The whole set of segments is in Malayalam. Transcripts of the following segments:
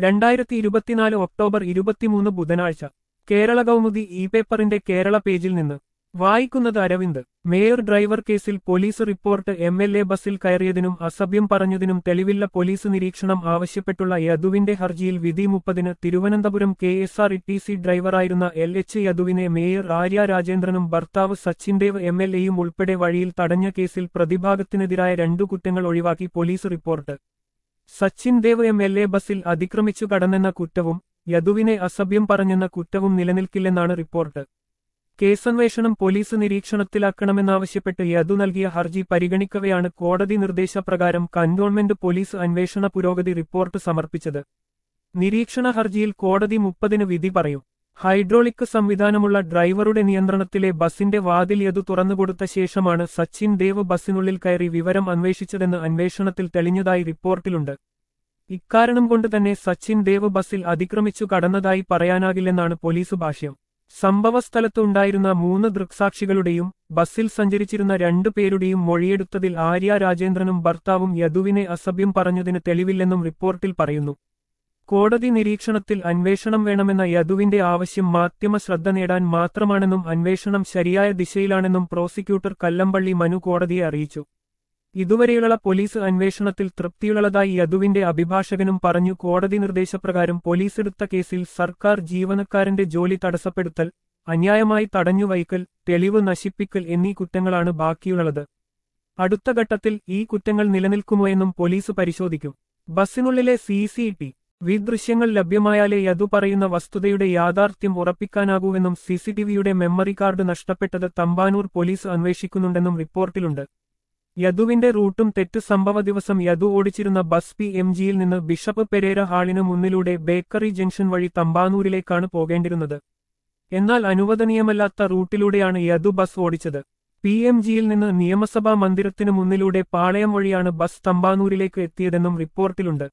രണ്ടായിരത്തി ഇരുപത്തിനാല് ഒക്ടോബർ ഇരുപത്തിമൂന്ന് ബുധനാഴ്ച കേരള കൗമുദി ഇ പേപ്പറിന്റെ കേരള പേജിൽ നിന്ന് വായിക്കുന്നത് അരവിന്ദ് മേയർ ഡ്രൈവർ കേസിൽ police report M L A ബസ്സിൽ കയറിയതിനും അസഭ്യം പറഞ്ഞതിനും തെളിവില്ല പോലീസ് നിരീക്ഷണം ആവശ്യപ്പെട്ടുള്ള യദുവിന്റെ ഹർജിയിൽ വിധി മുപ്പതിന് Thiruvananthapuram K S R T C ഡ്രൈവറായിരുന്ന എൽ എച്ച് യദുവിനെ മേയർ ആര്യ രാജേന്ദ്രനും ഭർത്താവ് സച്ചിൻ ദേവ് എം എൽ എയും ഉൾപ്പെടെ വഴിയിൽ തടഞ്ഞ കേസിൽ പ്രതിഭാഗത്തിനെതിരായ രണ്ടു കുറ്റങ്ങൾ ഒഴിവാക്കി police report Sachin Dev M L A ബസ്സിൽ അതിക്രമിച്ചു കടന്നെന്ന കുറ്റവും യദുവിനെ അസഭ്യം പറഞ്ഞെന്ന കുറ്റവും നിലനിൽക്കില്ലെന്നാണ് റിപ്പോർട്ട് കേസന്വേഷണം പോലീസ് നിരീക്ഷണത്തിലാക്കണമെന്നാവശ്യപ്പെട്ട് യദു നൽകിയ ഹർജി പരിഗണിക്കവെയാണ് കോടതി നിർദ്ദേശപ്രകാരം കന്റോൺമെന്റ് പോലീസ് അന്വേഷണ പുരോഗതി റിപ്പോർട്ട് സമർപ്പിച്ചത് നിരീക്ഷണ ഹർജിയിൽ കോടതി മുപ്പതിന് വിധി പറയും ഹൈഡ്രോളിക് സംവിധാനമുള്ള ഡ്രൈവറുടെ നിയന്ത്രണത്തിലെ ബസിന്റെ വാതിൽ യദു തുറന്നുകൊടുത്ത ശേഷമാണ് സച്ചിൻ ദേവ് ബസ്സിനുള്ളിൽ കയറി വിവരം അന്വേഷിച്ചതെന്ന് അന്വേഷണത്തിൽ തെളിഞ്ഞതായി റിപ്പോർട്ടിലുണ്ട് ഇക്കാരണം കൊണ്ട് തന്നെ സച്ചിൻ ദേവ് ബസ്സിൽ അതിക്രമിച്ചു കടന്നതായി പറയാനാകില്ലെന്നാണ് പോലീസ് ഭാഷ്യം സംഭവസ്ഥലത്തുണ്ടായിരുന്ന മൂന്ന് ദൃക്സാക്ഷികളുടെയും ബസ്സിൽ സഞ്ചരിച്ചിരുന്ന രണ്ടു പേരുടെയും മൊഴിയെടുത്തതിൽ ആര്യ രാജേന്ദ്രനും ഭർത്താവും യദുവിനെ അസഭ്യം പറഞ്ഞതിന് തെളിവില്ലെന്നും റിപ്പോർട്ടിൽ പറയുന്നു കോടതി നിരീക്ഷണത്തിൽ അന്വേഷണം വേണമെന്ന യദുവിന്റെ ആവശ്യം മാധ്യമ ശ്രദ്ധ നേടാൻ മാത്രമാണെന്നും അന്വേഷണം ശരിയായ ദിശയിലാണെന്നും പ്രോസിക്യൂട്ടർ കല്ലമ്പള്ളി മനു കോടതിയെ അറിയിച്ചു ഇതുവരെയുള്ള പോലീസ് അന്വേഷണത്തിൽ തൃപ്തിയുള്ളതായി യദുവിന്റെ അഭിഭാഷകനും പറഞ്ഞു കോടതി നിർദ്ദേശപ്രകാരം പോലീസെടുത്ത കേസിൽ സർക്കാർ ജീവനക്കാരന്റെ ജോലി തടസ്സപ്പെടുത്തൽ അന്യായമായി തടഞ്ഞുവയ്ക്കൽ തെളിവ് നശിപ്പിക്കൽ എന്നീ കുറ്റങ്ങളാണ് ബാക്കിയുള്ളത് അടുത്ത ഘട്ടത്തിൽ ഈ കുറ്റങ്ങൾ നിലനിൽക്കുമോയെന്നും പോലീസ് പരിശോധിക്കും ബസ്സിനുള്ളിലെ സി സി ടി വി ദൃശ്യങ്ങൾ ലഭ്യമായാലേ യദു പറയുന്ന വസ്തുതയുടെ യാഥാർത്ഥ്യം ഉറപ്പിക്കാനാകൂവെന്നും സിസിടിവിയുടെ മെമ്മറി കാർഡ് നഷ്ടപ്പെട്ടത് തമ്പാനൂർ പോലീസ് അന്വേഷിക്കുന്നുണ്ടെന്നും റിപ്പോർട്ടിലുണ്ട് യദുവിന്റെ റൂട്ടും തെറ്റ് സംഭവ ദിവസം യദു ഓടിച്ചിരുന്ന ബസ് പി എം ജിയിൽ നിന്ന് ബിഷപ്പ് പെരേര ഹാളിന് മുന്നിലൂടെ ബേക്കറി ജംഗ്ഷൻ വഴി തമ്പാനൂരിലേക്കാണ് പോകേണ്ടിരുന്നത് എന്നാൽ അനുവദനീയമല്ലാത്ത റൂട്ടിലൂടെയാണ് യദു ബസ് ഓടിച്ചത് പി എം ജിയിൽ നിന്ന് നിയമസഭാ മന്ദിരത്തിനു മുന്നിലൂടെ പാളയം വഴിയാണ് ബസ് തമ്പാനൂരിലേക്ക് എത്തിയതെന്നും റിപ്പോർട്ടിലുണ്ട്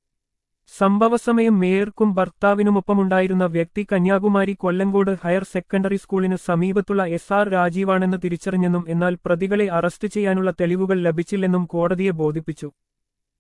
സംഭവസമയം മേയർക്കും ഭർത്താവിനുമൊപ്പമുണ്ടായിരുന്ന വ്യക്തി കന്യാകുമാരി കൊല്ലങ്കോട് ഹയർ സെക്കൻഡറി സ്കൂളിന് സമീപത്തുള്ള എസ് ആർ രാജീവാണെന്ന് തിരിച്ചറിഞ്ഞെന്നും എന്നാൽ പ്രതികളെ അറസ്റ്റ് ചെയ്യാനുള്ള തെളിവുകൾ ലഭിച്ചില്ലെന്നും കോടതിയെ ബോധിപ്പിച്ചു